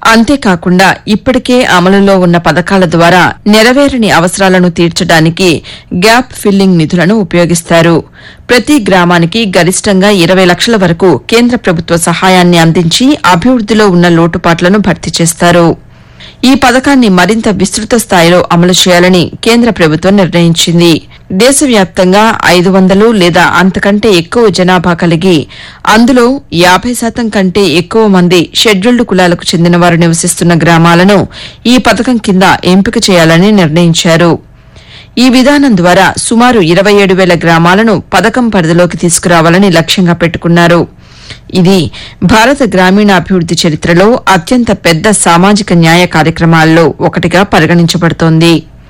అంతేకాకుండా ఇప్పటికే అమలులో ఉన్న పథకాల ద్వారా నెరవేరని అవసరాలను తీర్చడానికి గ్యాప్ ఫిల్లింగ్ నిధులను ఉపయోగిస్తారు ప్రతి గ్రామానికి గరిష్టంగా ఇరవై లక్షల వరకు కేంద్ర ప్రభుత్వ సహాయాన్ని అందించి అభివృద్దిలో ఉన్న లోటుపాట్లను భర్తీ చేస్తారు ఈ పథకాన్ని మరింత విస్తృత స్థాయిలో అమలు చేయాలని కేంద్ర ప్రభుత్వం నిర్ణయించింది దేశవ్యాప్తంగా ఐదు వందలు లేదా అంతకంటే ఎక్కువ జనాభా కలిగి అందులో యాభై శాతం కంటే ఎక్కువ మంది షెడ్యూల్డ్ కులాలకు చెందిన వారు నివసిస్తున్న గ్రామాలను ఈ పథకం కింద ఎంపిక చేయాలని నిర్ణయించారు ఈ విధానం ద్వారా సుమారు ఇరవై ఏడు వేల గ్రామాలను పథకం పరిధిలోకి తీసుకురావాలని లక్ష్యంగా పెట్టుకున్నారు ఇది భారత గ్రామీణాభివృద్ది చరిత్రలో అత్యంత పెద్ద సామాజిక న్యాయ కార్యక్రమాల్లో ఒకటిగా పరిగణించబడుతోంది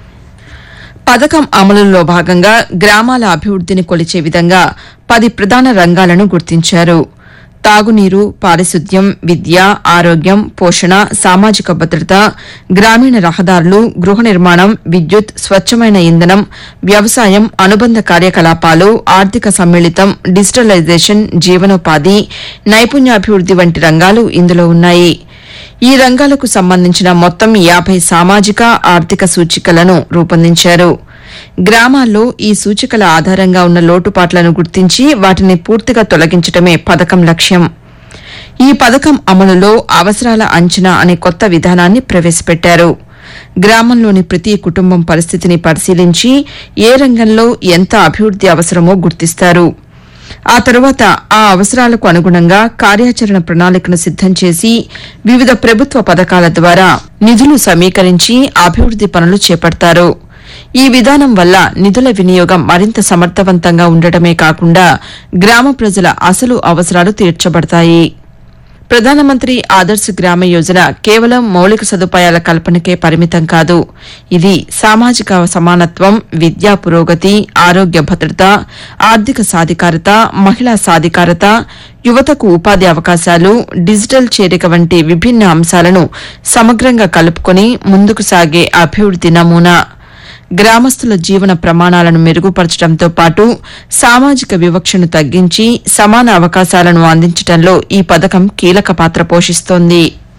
పథకం అమలులో భాగంగా గ్రామాల అభివృద్దిని కొలిచే విధంగా పది ప్రధాన రంగాలను గుర్తించారు తాగునీరు పారిశుద్ధ్యం విద్య ఆరోగ్యం పోషణ సామాజిక భద్రత గ్రామీణ రహదారులు గృహ నిర్మాణం విద్యుత్ స్వచ్ఛమైన ఇంధనం వ్యవసాయం అనుబంధ కార్యకలాపాలు ఆర్థిక సమ్మిళితం డిజిటలైజేషన్ జీవనోపాధి నైపుణ్యాభివృద్ది వంటి రంగాలు ఇందులో ఉన్నాయి ఈ రంగాలకు సంబంధించిన మొత్తం యాభై సామాజిక ఆర్థిక సూచికలను రూపొందించారు గ్రామాల్లో ఈ సూచికల ఆధారంగా ఉన్న లోటుపాట్లను గుర్తించి వాటిని పూర్తిగా తొలగించడమే పథకం లక్ష్యం ఈ పథకం అమలులో అవసరాల అంచనా అనే కొత్త విధానాన్ని ప్రవేశపెట్టారు గ్రామంలోని ప్రతి కుటుంబం పరిస్థితిని పరిశీలించి ఏ రంగంలో ఎంత అభివృద్ది అవసరమో గుర్తిస్తారు ఆ తరువాత ఆ అవసరాలకు అనుగుణంగా కార్యాచరణ ప్రణాళికను సిద్దం చేసి వివిధ ప్రభుత్వ పథకాల ద్వారా నిధులు సమీకరించి అభివృద్ది పనులు చేపడతారు ఈ విధానం వల్ల నిధుల వినియోగం మరింత సమర్థవంతంగా ఉండటమే కాకుండా గ్రామ ప్రజల అసలు అవసరాలు తీర్చబడతాయి ప్రధానమంత్రి ఆదర్శ్ గ్రామ యోజన కేవలం మౌలిక సదుపాయాల కల్పనకే పరిమితం కాదు ఇది సామాజిక సమానత్వం విద్యా పురోగతి ఆరోగ్య భద్రత ఆర్థిక సాధికారత మహిళా సాధికారత యువతకు ఉపాధి అవకాశాలు డిజిటల్ చేరిక వంటి విభిన్న అంశాలను సమగ్రంగా కలుపుకొని ముందుకు సాగే అభివృద్ది నమూనా గ్రామస్తుల జీవన ప్రమాణాలను మెరుగుపరచడంతో పాటు సామాజిక వివక్షను తగ్గించి సమాన అవకాశాలను అందించడంలో ఈ పథకం కీలక పాత్ర పోషిస్తోంది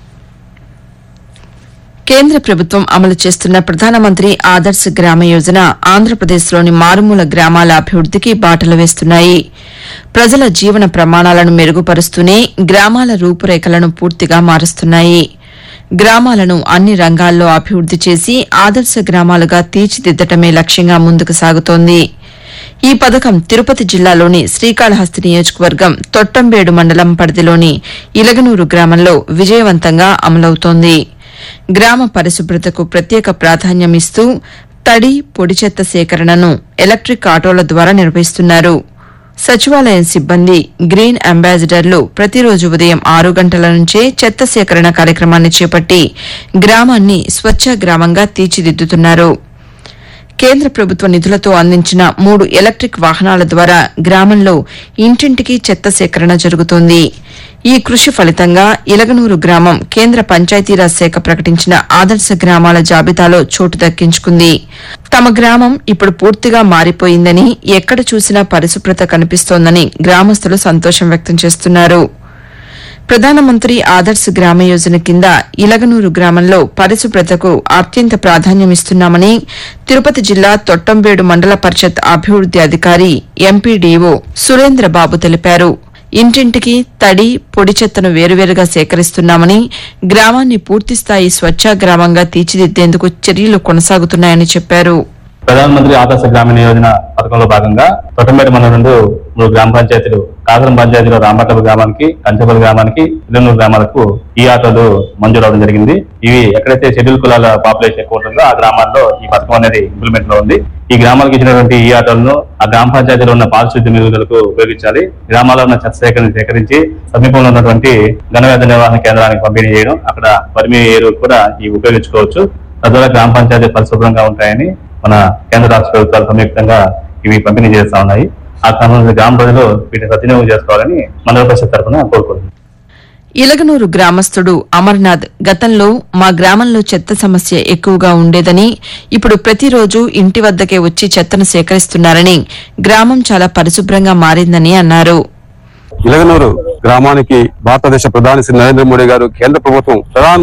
కేంద్ర ప్రభుత్వం అమలు చేస్తున్న ప్రధానమంత్రి ఆదర్శ్ గ్రామ యోజన ఆంధ్రప్రదేశ్లోని మారుమూల గ్రామాల అభివృద్దికి బాటలు వేస్తున్నాయి ప్రజల జీవన ప్రమాణాలను మెరుగుపరుస్తూనే గ్రామాల రూపురేఖలను పూర్తిగా మారుస్తున్నాయి గ్రామాలను అన్ని రంగాల్లో అభివృద్ది చేసి ఆదర్శ గ్రామాలుగా తీర్చిదిద్దటమే లక్ష్యంగా ముందుకు సాగుతోంది ఈ పథకం తిరుపతి జిల్లాలోని శ్రీకాళహస్తి నియోజకవర్గం తొట్టంబేడు మండలం పరిధిలోని ఇలగనూరు గ్రామంలో విజయవంతంగా అమలవుతోంది గ్రామ పరిశుభ్రతకు ప్రత్యేక ప్రాధాన్యం ఇస్తూ తడి పొడి చెత్త సేకరణను ఎలక్ట్రిక్ ఆటోల ద్వారా నిర్వహిస్తున్నారు సచివాలయం సిబ్బంది గ్రీన్ అంబాసిడర్లు ప్రతిరోజు ఉదయం ఆరు గంటల నుంచే చెత్త సేకరణ కార్యక్రమాన్ని చేపట్టి గ్రామాన్ని స్వచ్ఛ గ్రామంగా తీర్చిదిద్దుతున్నారు కేంద్ర ప్రభుత్వ నిధులతో అందించిన మూడు ఎలక్ట్రిక్ వాహనాల ద్వారా గ్రామంలో ఇంటింటికి చెత్త సేకరణ జరుగుతోంది ఈ కృషి ఫలితంగా ఇలగనూరు గ్రామం కేంద్ర పంచాయతీరాజ్ శాఖ ప్రకటించిన ఆదర్శ గ్రామాల జాబితాలో చోటు దక్కించుకుంది తమ గ్రామం ఇప్పుడు పూర్తిగా మారిపోయిందని ఎక్కడ చూసినా పరిశుభ్రత కనిపిస్తోందని గ్రామస్తులు సంతోషం వ్యక్తం చేస్తున్నారు ప్రధానమంత్రి ఆదర్శ్ గ్రామ యోజన కింద ఇలగనూరు గ్రామంలో పరిశుభ్రతకు అత్యంత ప్రాధాన్యమిస్తున్నామని తిరుపతి జిల్లా తొట్టంబేడు మండల పరిషత్ అభివృద్ది అధికారి ఎంపీడీఓ సురేంద్రబాబు తెలిపారు ఇంటింటికి తడి పొడి చెత్తను వేరువేరుగా సేకరిస్తున్నామని గ్రామాన్ని పూర్తిస్థాయి స్వచ్ఛ గ్రామంగా తీర్చిదిద్దేందుకు చర్యలు కొనసాగుతున్నాయని చెప్పారు ప్రధానమంత్రి ఆదర్శ గ్రామీణ యోజన పథకంలో భాగంగా తొట్టంపేట మండలం నుండి మూడు గ్రామ పంచాయతీలు కాకరం పంచాయతీలో రాంపట్ల గ్రామానికి కంచపల్లి గ్రామానికి ఇల్లనూరు గ్రామాలకు ఈ ఆటోలు మంజూరు అవడం జరిగింది ఇవి ఎక్కడైతే షెడ్యూల్ కులాల పాపులేషన్ ఎక్కువ ఉంటుందో ఆ గ్రామాల్లో ఈ పథకం అనేది ఇంప్లిమెంట్ లో ఉంది ఈ గ్రామాలకు ఇచ్చినటువంటి ఈ ఆటోలను ఆ గ్రామ పంచాయతీలో ఉన్న పారిశుద్ధ్య మెరుగుదలకు ఉపయోగించాలి గ్రామాల్లో ఉన్న చెత్త సేకరణ సేకరించి సమీపంలో ఉన్నటువంటి ఘనవ్యాధి నిర్వహణ కేంద్రానికి పంపిణీ చేయడం అక్కడ పరిమి ఎరువు కూడా ఇవి ఉపయోగించుకోవచ్చు తద్వారా గ్రామ పంచాయతీ పరిశుభ్రంగా ఉంటాయని మన కేంద్ర రాష్ట్ర ప్రభుత్వాలు సంయుక్తంగా ఇవి పంపిణీ చేస్తా ఉన్నాయి ఆ క్రమంలో గ్రామ ప్రజలు వీటిని సద్వినియోగం చేసుకోవాలని మండల పరిషత్ తరఫున కోరుకుంటున్నాం ఇలగనూరు గ్రామస్తుడు అమర్నాథ్ గతంలో మా గ్రామంలో చెత్త సమస్య ఎక్కువగా ఉండేదని ఇప్పుడు ప్రతిరోజు ఇంటి వద్దకే వచ్చి చెత్తను సేకరిస్తున్నారని గ్రామం చాలా పరిశుభ్రంగా మారిందని అన్నారు ఇలగనూరు గ్రామానికి భారతదేశ ప్రధాని శ్రీ నరేంద్ర మోడీ గారు కేంద్ర ప్రభుత్వం ప్రధాన్